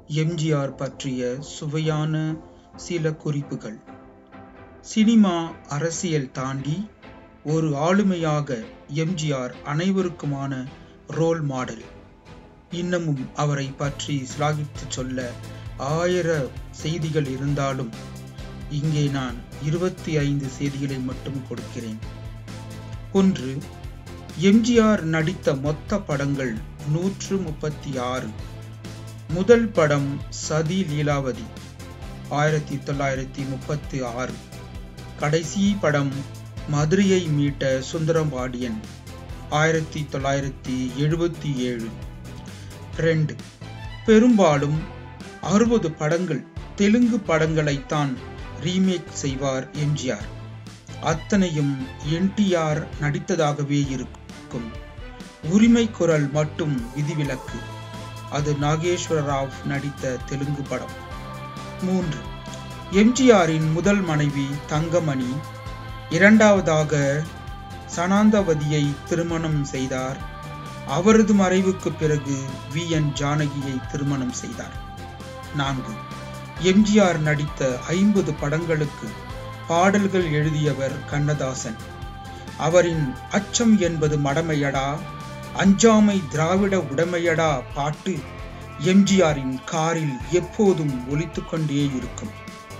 எம்ஜிஆர் பற்றிய சுவையான சில குறிப்புகள் சினிமா அரசியல் தாண்டி ஒரு ஆளுமையாக எம்ஜிஆர் அனைவருக்குமான ரோல் மாடல் இன்னமும் அவரை பற்றி சிலாகித்து சொல்ல ஆயிர செய்திகள் இருந்தாலும் இங்கே நான் இருபத்தி ஐந்து செய்திகளை மட்டும் கொடுக்கிறேன் ஒன்று எம்ஜிஆர் நடித்த மொத்த படங்கள் நூற்று முப்பத்தி ஆறு முதல் படம் சதி லீலாவதி ஆயிரத்தி தொள்ளாயிரத்தி முப்பத்தி ஆறு கடைசி படம் மதுரையை மீட்ட சுந்தரபாண்டியன் ஆயிரத்தி தொள்ளாயிரத்தி எழுபத்தி ஏழு ரெண்டு பெரும்பாலும் அறுபது படங்கள் தெலுங்கு படங்களைத்தான் ரீமேக் செய்வார் எம்ஜிஆர் அத்தனையும் என்டிஆர் நடித்ததாகவே இருக்கும் உரிமை குரல் மட்டும் விதிவிலக்கு அது நாகேஸ்வர ராவ் நடித்த தெலுங்கு படம் மூன்று எம்ஜிஆரின் முதல் மனைவி தங்கமணி இரண்டாவதாக சனாந்தவதியை திருமணம் செய்தார் அவரது மறைவுக்கு பிறகு வி என் ஜானகியை திருமணம் செய்தார் நான்கு எம்ஜிஆர் நடித்த ஐம்பது படங்களுக்கு பாடல்கள் எழுதியவர் கண்ணதாசன் அவரின் அச்சம் என்பது மடமையடா அஞ்சாமை திராவிட உடமையடா பாட்டு எம்ஜிஆரின் காரில் எப்போதும் ஒலித்துக் கொண்டே இருக்கும்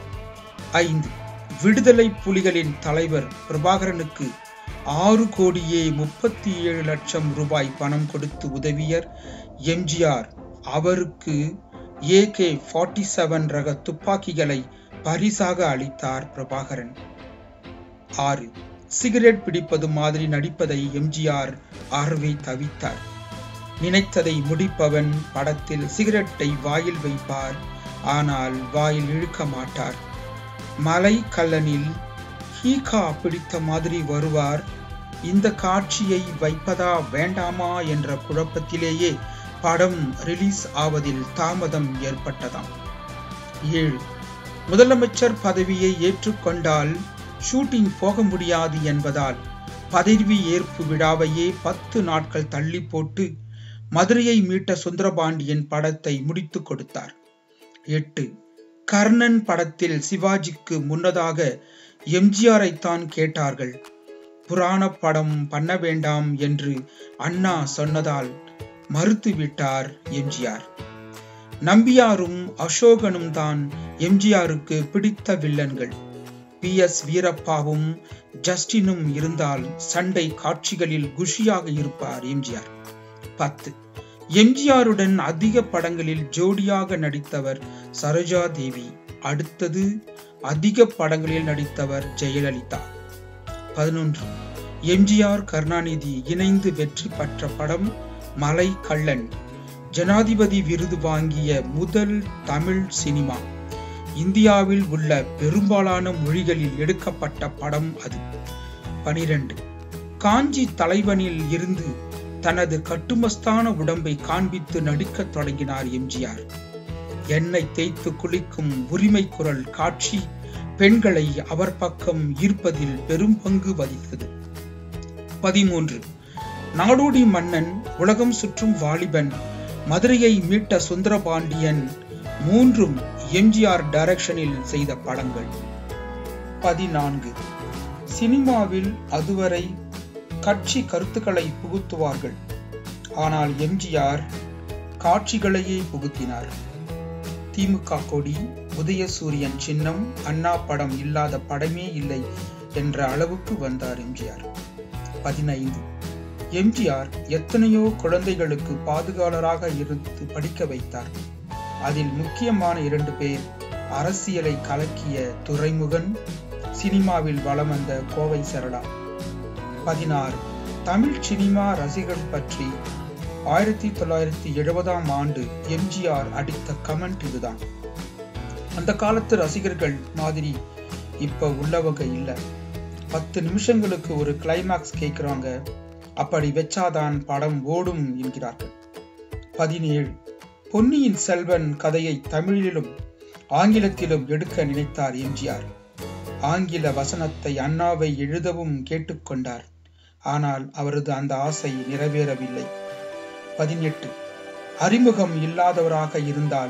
ஐந்து விடுதலை புலிகளின் தலைவர் பிரபாகரனுக்கு ஆறு கோடியே முப்பத்தி ஏழு லட்சம் ரூபாய் பணம் கொடுத்து உதவியர் எம்ஜிஆர் அவருக்கு ஏகே ஃபார்ட்டி செவன் ரக துப்பாக்கிகளை பரிசாக அளித்தார் பிரபாகரன் ஆறு சிகரெட் பிடிப்பது மாதிரி நடிப்பதை எம்ஜிஆர் அறவே தவித்தார் நினைத்ததை முடிப்பவன் படத்தில் சிகரெட்டை வாயில் வைப்பார் ஆனால் வாயில் இழுக்க மாட்டார் மலை கல்லனில் ஹீகா பிடித்த மாதிரி வருவார் இந்த காட்சியை வைப்பதா வேண்டாமா என்ற குழப்பத்திலேயே படம் ரிலீஸ் ஆவதில் தாமதம் ஏற்பட்டதாம் ஏழு முதலமைச்சர் பதவியை ஏற்றுக்கொண்டால் ஷூட்டிங் போக முடியாது என்பதால் பதவி ஏற்பு விழாவையே பத்து நாட்கள் தள்ளி போட்டு மதுரையை மீட்ட சுந்தரபாண்டியன் படத்தை முடித்து கொடுத்தார் எட்டு கர்ணன் படத்தில் சிவாஜிக்கு முன்னதாக எம்ஜிஆரைத்தான் கேட்டார்கள் புராண படம் பண்ண வேண்டாம் என்று அண்ணா சொன்னதால் மறுத்துவிட்டார் எம்ஜிஆர் நம்பியாரும் அசோகனும் தான் எம்ஜிஆருக்கு பிடித்த வில்லன்கள் பி எஸ் வீரப்பாவும் ஜஸ்டினும் இருந்தால் சண்டை காட்சிகளில் குஷியாக இருப்பார் எம்ஜிஆர் பத்து எம்ஜிஆருடன் அதிக படங்களில் ஜோடியாக நடித்தவர் சரோஜா தேவி அடுத்தது அதிக படங்களில் நடித்தவர் ஜெயலலிதா பதினொன்று எம்ஜிஆர் கருணாநிதி இணைந்து வெற்றி பெற்ற படம் மலை கள்ளன் ஜனாதிபதி விருது வாங்கிய முதல் தமிழ் சினிமா இந்தியாவில் உள்ள பெரும்பாலான மொழிகளில் எடுக்கப்பட்ட படம் அது பனிரெண்டு காஞ்சி தலைவனில் இருந்து தனது கட்டுமஸ்தான உடம்பை காண்பித்து நடிக்கத் தொடங்கினார் எம்ஜிஆர் எண்ணெய் தேய்த்து குளிக்கும் உரிமை குரல் காட்சி பெண்களை அவர் பக்கம் ஈர்ப்பதில் பெரும் பங்கு வகித்தது பதிமூன்று நாடோடி மன்னன் உலகம் சுற்றும் வாலிபன் மதுரையை மீட்ட சுந்தரபாண்டியன் மூன்றும் எம்ஜிஆர் டைரக்ஷனில் செய்த படங்கள் பதினான்கு சினிமாவில் அதுவரை கட்சி கருத்துக்களை புகுத்துவார்கள் ஆனால் எம்ஜிஆர் காட்சிகளையே புகுத்தினார் திமுக கொடி உதயசூரியன் சின்னம் அண்ணா படம் இல்லாத படமே இல்லை என்ற அளவுக்கு வந்தார் எம்ஜிஆர் பதினைந்து எம்ஜிஆர் எத்தனையோ குழந்தைகளுக்கு பாதுகாவலராக இருந்து படிக்க வைத்தார் அதில் முக்கியமான இரண்டு பேர் அரசியலை கலக்கிய துறைமுகன் சினிமாவில் வலம் வந்த கோவை சரளா பதினாறு தமிழ் சினிமா ரசிகர்கள் பற்றி ஆயிரத்தி தொள்ளாயிரத்தி எழுபதாம் ஆண்டு எம்ஜிஆர் அடித்த கமெண்ட் இதுதான் அந்த காலத்து ரசிகர்கள் மாதிரி இப்ப உள்ளவங்க இல்ல பத்து நிமிஷங்களுக்கு ஒரு கிளைமாக்ஸ் கேட்கிறாங்க அப்படி வச்சாதான் படம் ஓடும் என்கிறார்கள் பதினேழு பொன்னியின் செல்வன் கதையை தமிழிலும் ஆங்கிலத்திலும் எடுக்க நினைத்தார் எம்ஜிஆர் ஆங்கில வசனத்தை அண்ணாவை எழுதவும் கேட்டுக்கொண்டார் ஆனால் அவரது அந்த ஆசை நிறைவேறவில்லை பதினெட்டு அறிமுகம் இல்லாதவராக இருந்தால்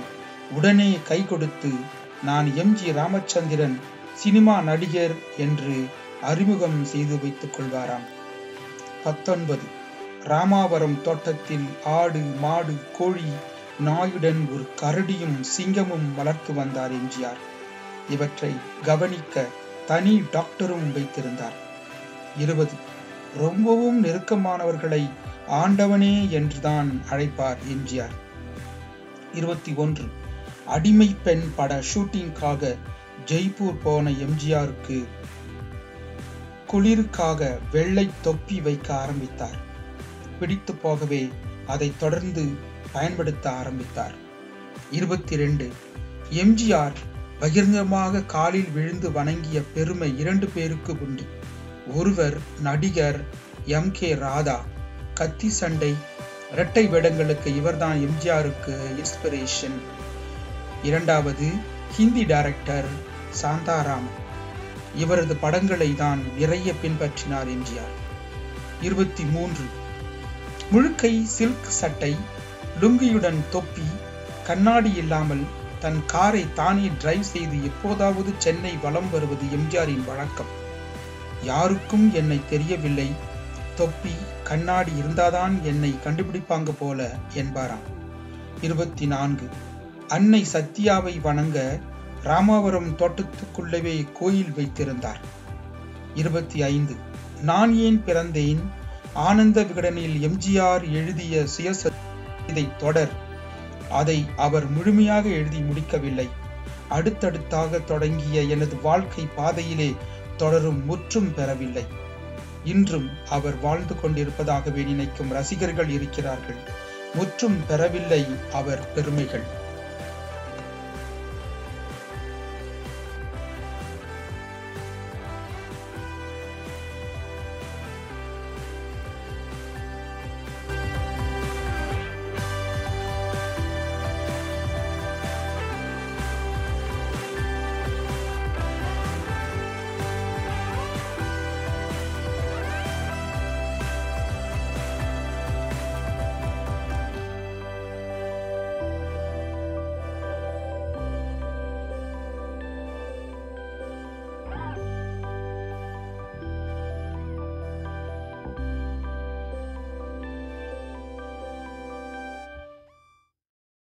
உடனே கை கொடுத்து நான் எம் ஜி ராமச்சந்திரன் சினிமா நடிகர் என்று அறிமுகம் செய்து வைத்துக் கொள்வாராம் பத்தொன்பது ராமாவரம் தோட்டத்தில் ஆடு மாடு கோழி நாயுடன் ஒரு கரடியும் சிங்கமும் வளர்த்து வந்தார் எம்ஜிஆர் இவற்றை கவனிக்க தனி டாக்டரும் வைத்திருந்தார் இருபது ரொம்பவும் நெருக்கமானவர்களை ஆண்டவனே என்றுதான் அழைப்பார் எம்ஜிஆர் இருபத்தி ஒன்று அடிமை பெண் பட ஷூட்டிங்காக ஜெய்ப்பூர் போன எம்ஜிஆருக்கு குளிருக்காக வெள்ளை தொப்பி வைக்க ஆரம்பித்தார் பிடித்து போகவே அதை தொடர்ந்து பயன்படுத்த ஆரம்பித்தார் இருபத்தி ரெண்டு எம்ஜிஆர் பகிரங்கமாக காலில் விழுந்து வணங்கிய பெருமை இரண்டு பேருக்கு உண்டு ஒருவர் நடிகர் எம் கே ராதா கத்தி சண்டை இரட்டை வேடங்களுக்கு இவர்தான் எம்ஜிஆருக்கு இன்ஸ்பிரேஷன் இரண்டாவது ஹிந்தி டைரக்டர் சாந்தாராம் இவரது படங்களை தான் நிறைய பின்பற்றினார் எம்ஜிஆர் இருபத்தி மூன்று முழுக்கை சில்க் சட்டை லுங்கியுடன் தொப்பி கண்ணாடி இல்லாமல் தன் காரை தானே டிரைவ் செய்து எப்போதாவது சென்னை வலம் வருவது எம்ஜிஆரின் வழக்கம் யாருக்கும் என்னை தெரியவில்லை தொப்பி கண்ணாடி இருந்தாதான் என்னை கண்டுபிடிப்பாங்க போல என்பாராம் இருபத்தி நான்கு அன்னை சத்யாவை வணங்க ராமாவரம் தோட்டத்துக்குள்ளவே கோயில் வைத்திருந்தார் இருபத்தி ஐந்து நான் ஏன் பிறந்தேன் ஆனந்த விகடனில் எம்ஜிஆர் எழுதிய சுயசரிதை தொடர் அதை அவர் முழுமையாக எழுதி முடிக்கவில்லை அடுத்தடுத்தாக தொடங்கிய எனது வாழ்க்கை பாதையிலே தொடரும் முற்றும் பெறவில்லை இன்றும் அவர் வாழ்ந்து கொண்டிருப்பதாகவே நினைக்கும் ரசிகர்கள் இருக்கிறார்கள் முற்றும் பெறவில்லை அவர் பெருமைகள்